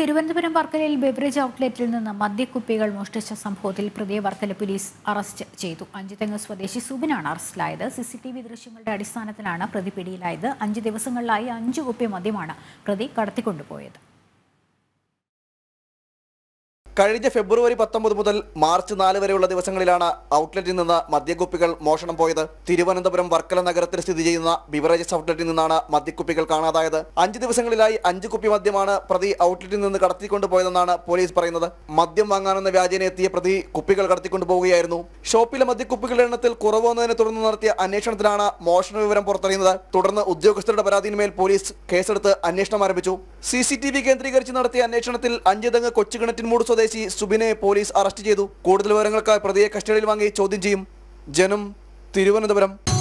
തിരുവനന്തപുരം വർക്കലയിൽ ബെവറേജ് ഔട്ട്ലെറ്റിൽ നിന്ന് മദ്യക്കുപ്പികൾ മോഷ്ടിച്ച സംഭവത്തിൽ പ്രതിയെ വർക്കല പോലീസ് അറസ്റ്റ് ചെയ്തു അഞ്ചുതെങ്ങ് സ്വദേശി സുബിനാണ് അറസ്റ്റിലായത് സി സി ടി വി ദൃശ്യങ്ങളുടെ അടിസ്ഥാനത്തിലാണ് പ്രതി പിടിയിലായത് അഞ്ച് ദിവസങ്ങളിലായി അഞ്ചു കുപ്പി മദ്യമാണ് പ്രതി കടത്തിക്കൊണ്ടുപോയത് കഴിഞ്ഞ ഫെബ്രുവരി പത്തൊമ്പത് മുതൽ മാർച്ച് നാല് വരെയുള്ള ദിവസങ്ങളിലാണ് ഔട്ട്ലെറ്റിൽ നിന്ന് മദ്യക്കുപ്പികൾ മോഷണം പോയത് തിരുവനന്തപുരം വർക്കല നഗരത്തിൽ സ്ഥിതി ചെയ്യുന്ന ബിവറേജസ് ഔട്ട്ലെറ്റിൽ നിന്നാണ് മദ്യക്കുപ്പികൾ കാണാതായത് അഞ്ച് ദിവസങ്ങളിലായി അഞ്ച് കുപ്പി മദ്യമാണ് പ്രതി ഔട്ട്ലെറ്റിൽ നിന്ന് കടത്തിക്കൊണ്ടുപോയതെന്നാണ് പോലീസ് പറയുന്നത് മദ്യം വാങ്ങാനെന്ന വ്യാജേന എത്തിയ പ്രതി കുപ്പികൾ കടത്തിക്കൊണ്ടുപോവുകയായിരുന്നു ഷോപ്പിലെ മദ്യക്കുപ്പികളുടെ എണ്ണത്തിൽ കുറവ് വന്നതിനെ തുടർന്ന് നടത്തിയ അന്വേഷണത്തിലാണ് മോഷണ വിവരം പുറത്തറിയുന്നത് തുടർന്ന് ഉദ്യോഗസ്ഥരുടെ പരാതിയിന്മേൽ പോലീസ് കേസെടുത്ത് അന്വേഷണം ആരംഭിച്ചു സി സി ടി വി കേന്ദ്രീകരിച്ച് നടത്തിയ അന്വേഷണത്തിൽ അഞ്ചുതങ്ങ് കൊച്ചുകിണറ്റിൻമൂട് സ്വദേശി സുബിനെ പോലീസ് അറസ്റ്റ് ചെയ്തു കൂടുതൽ വിവരങ്ങൾക്കായി പ്രതിയെ കസ്റ്റഡിയിൽ വാങ്ങി ചോദ്യം ചെയ്യും ജനം തിരുവനന്തപുരം